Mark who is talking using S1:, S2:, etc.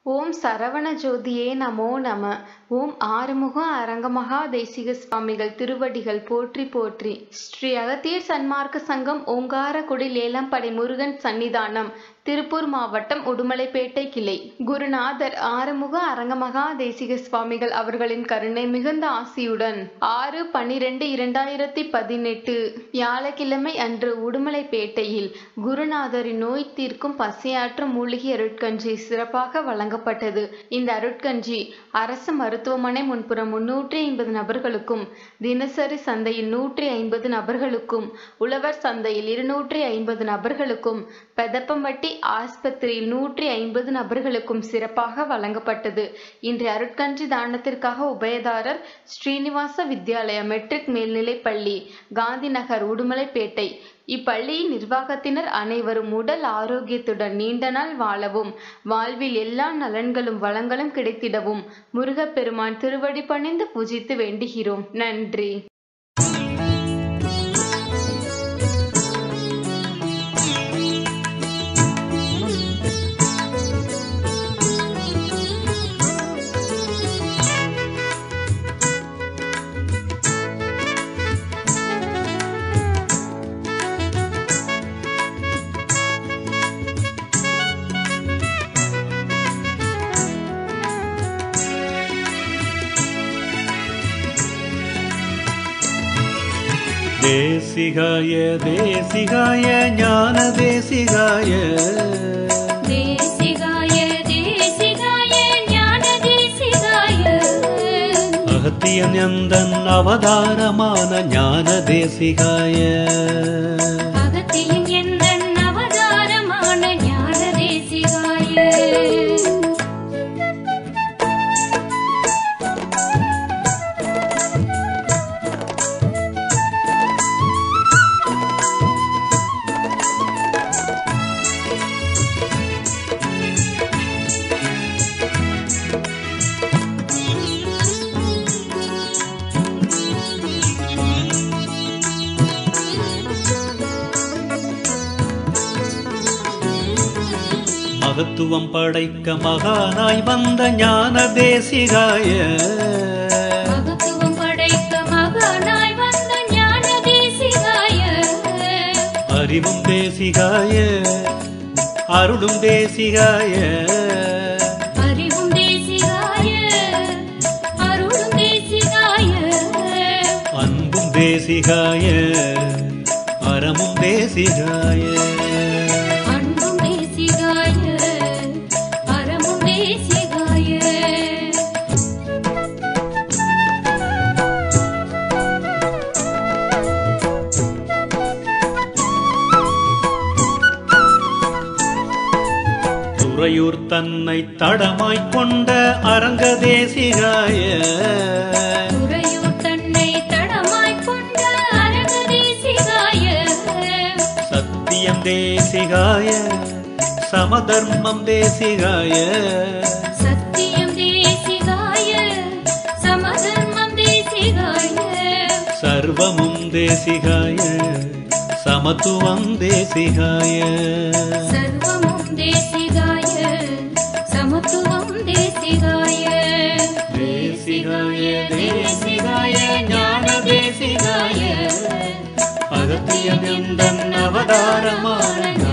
S1: ஓம் சரவண ஜோதியே நமோ நம ஓம் ஆறுமுக அரங்கமகா தேசிக சுவாமிகள் திருவடிகள் போற்றி போற்றி ஸ்ரீ அகத்தியர் சன்மார்க்க சங்கம் ஓங்காரக்குடி லேலம்படை முருகன் சன்னிதானம் திருப்பூர் மாவட்டம் உடுமலைப்பேட்டை கிளை குருநாதர் ஆறுமுக அரங்கமகா தேசிக சுவாமிகள் அவர்களின் கருணை மிகுந்த ஆசியுடன் ஆறு பன்னிரெண்டு இரண்டாயிரத்தி பதினெட்டு வியாழக்கிழமை அன்று உடுமலைப்பேட்டையில் குருநாதரின் நோய் தீர்க்கும் பசியாற்றும் மூலிகை அருட்கஞ்சி சிறப்பாக வழங்கப்பட்டது இந்த அருட்கஞ்சி அரசு மருத்துவமனை முன்புறம் முன்னூற்றி ஐம்பது நபர்களுக்கும் தினசரி சந்தையில் நூற்றி ஐம்பது நபர்களுக்கும் உழவர் சந்தையில் இருநூற்றி ஐம்பது நபர்களுக்கும் பெதப்பம்பட்டி ஆஸ்பத்திரியில் நூற்றி ஐம்பது நபர்களுக்கும் சிறப்பாக வழங்கப்பட்டது இன்றைய அருட்கஞ்சி தானத்திற்காக உபயதாரர் ஸ்ரீனிவாச வித்யாலயா மெட்ரிக் மேல்நிலைப் பள்ளி காந்தி நகர் உடுமலைப்பேட்டை இப்பள்ளியின் நிர்வாகத்தினர் அனைவரும் உடல் ஆரோக்கியத்துடன் நீண்ட நாள் வாழவும் வாழ்வில் எல்லா நலன்களும் வளங்களும் கிடைத்திடவும் முருகப்பெருமான் திருவடி பணிந்து பூஜித்து வேண்டுகிறோம் நன்றி
S2: தேசிகாய தேசிகாய ஞான தேசிகாய
S3: தேசிகாய தேசிகாய ஞான தேசிகாய
S2: அகத்தியநந்தன் அவதாரமான ஞான தேசிகாய
S3: அகத்தியின் எந்தன் அவதாரமான ஞான தேசிகாய
S2: மகத்துவம் படைக்க மகானாய் வந்த ஞான தேசிகாய
S3: மகத்துவம் படைத்த மகனாய் வந்த ஞான தேசிகாய
S2: அறிவும் தேசிகாய அருளும் தேசிகாய
S3: அறிவும் தேசிகாய அருளும் தேசிகாய
S2: அன்பும் தேசிகாய அறமும் தேசிகாய
S3: அன்பும் தேசிகாய அறமும் தேசிகாய
S2: துறையூர் தன்னை தடமாய்க் கொண்ட அரங்க தேசிகாய
S3: துறையூர் தன்னை தடமாய்க் கொண்ட அரங்க தேசிகாய
S2: சத்தியம் தேசிகாய சமதர்மம் தேசிகாய
S3: சத்தியம் தேசிகாய சமதர்மம் தேசிகாய
S2: சர்வமும் தேசிகாய சமத்துவம் தேசிகாய
S3: சர்வமும் தேசிகாய சமத்துவம் தேசிகாய
S2: தேசிகாய தேசிகாய ஞான தேசிகாய அகத்தியந்தன் அவதாரமான